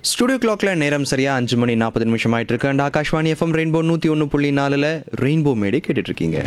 Studio கிளாக்ல நேரம் சரியா அஞ்சு மணி நாற்பது நிமிஷம் ஆயிட்டு இருக்கு அண்ட் ஆகாஷ்வாணி எஃப்எம் ரெயின்போ நூற்றி ஒன்று புள்ளி நாலில் ரெயின்போ மேடை கேட்டுட்டு இருக்கீங்க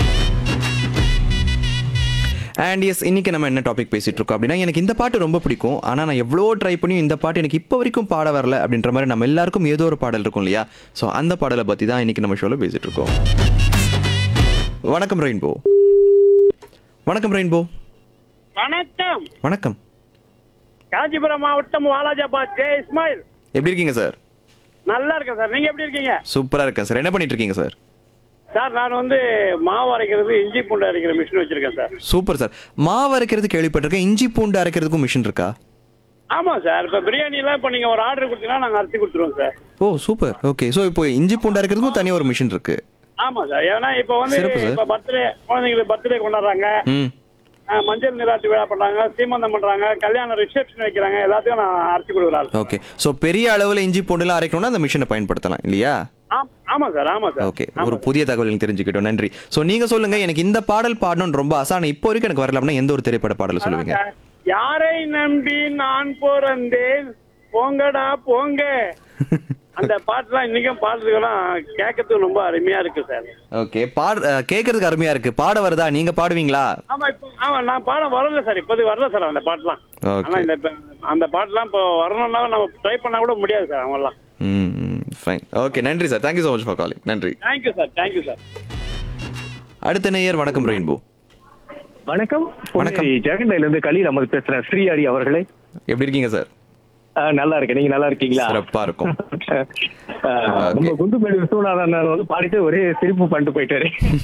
அண்ட் எஸ் இன்னைக்கு நம்ம என்ன டாபிக் பேசிட்டு இருக்கோம் அப்படின்னா எனக்கு இந்த பாட்டு ரொம்ப பிடிக்கும் ஆனால் நான் எவ்வளோ ட்ரை பண்ணி இந்த பாட்டு எனக்கு இப்போ வரைக்கும் பாட வரல அப்படின்ற மாதிரி நம்ம எல்லாருக்கும் ஏதோ ஒரு பாடல் இருக்கும் இல்லையா ஸோ அந்த பாடலை பற்றி தான் இன்னைக்கு நம்ம ஷோவில் பேசிட்டு இருக்கோம் வணக்கம் ரெயின்போ வணக்கம் ரெயின்போ வணக்கம் வணக்கம் காஞ்சிபுரம் மாவட்டம் வாலாஜாபாத் ஜே இஸ்மாயில் எப்படி இருக்கீங்க சார் நல்லா இருக்கேன் சார் நீங்க எப்படி இருக்கீங்க சூப்பராக இருக்கேன் சார் என்ன பண்ணிட்டு இருக்கீங்க சார் சார் நான் வந்து மாவு அரைக்கிறது இஞ்சி பூண்டு அரைக்கிற மிஷின் வச்சிருக்கேன் சார் சூப்பர் சார் மாவு அரைக்கிறது கேள்விப்பட்டிருக்கேன் இஞ்சி பூண்டு அரைக்கிறதுக்கும் மிஷின் இருக்கா ஆமா சார் இப்போ பிரியாணிலாம் இப்போ நீங்க ஒரு ஆர்டர் கொடுத்தீங்கன்னா நாங்கள் அரைச்சி கொடுத்துருவோம் sir oh super okay so இப்போ இஞ்சி பூண்டு அரைக்கிறதுக்கும் தனியாக ஒரு மிஷின் இருக்கு ஆமா சார் ஏன்னா இப்போ வந்து சிறப்பு சார். இப்போ பர்த்டே குழந்தைங்களுக்கு பர்த்டே கொண்டாடுறாங்க ம் அஹ், மஞ்சள் நீராட்டு விழா பண்றாங்க சீமந்தம் பண்றாங்க கல்யாண ரிசப்ஷன் வைக்கிறாங்க எல்லாத்தையும் நான் அரைச்சி கொடுக்குறாள் ஓகே ஸோ பெரிய அளவில் இஞ்சி பூண்டுலாம் அரைக்கணும்னா அந்த மிஷினை பயன்படுத்தலாம் இல்லையா ஆமா சார் ஆமா சார் ஓகே ஒரு புதிய தகவல் எனக்கு தெரிஞ்சுக்கிட்டோம் நன்றி ஸோ நீங்க சொல்லுங்க எனக்கு இந்த பாடல் பாடணும்னு ரொம்ப ஆசை ஆனால் இப்போ வரைக்கும் எனக்கு வரல அப்படின்னா எந்த ஒரு திரைப்பட பாடல் சொல்லுவீங்க யாரை நம்பி நான் பிறந்தேன் போங்கடா போங்க அந்த பாட்டுலாம் இன்னைக்கும் பாடுறதுக்கெல்லாம் கேட்கறதுக்கு ரொம்ப அருமையா இருக்கு சார் ஓகே பாட அஹ், கேட்கறதுக்கு அருமையா இருக்கு பாட வருதா நீங்க பாடுவீங்களா ஆமா இப்போ ஆமா நான் பாட வரல சார் இப்போதைக்கு வரல சார் அந்த பாட்டுலாம் Okay. ஆனா இந்த இப்ப- அந்த பாட்டுலாம் இப்போ வரணும்னா நம்ம ட்ரை பண்ணா கூட முடியாது சார் அவங்கெல்லாம் ம் ஃபைன் ஓகே நன்றி sir thank you so much for calling நன்றி தேங்க்யூ சார் தேங்க்யூ சார் அடுத்த நேயர் வணக்கம் ரெயின்போ வணக்கம் வணக்கம். பொன்னேரி ஜெகண்டையில இருந்து கலீல் அமது பேசுறேன் ஸ்ரீஹரி அவர்களே எப்படி இருக்கீங்க சார் ஆஹ் நல்லா இருக்கேன் நீங்க நல்லா இருக்கீங்களா சிறப்பா இருக்கும் ஆஹ் நம்ம குண்டுமேடு விஸ்வநாதன் அண்ணன் வந்து பாடிட்டு ஒரே சிரிப்பு பண்ணிட்டு போயிட்டாரு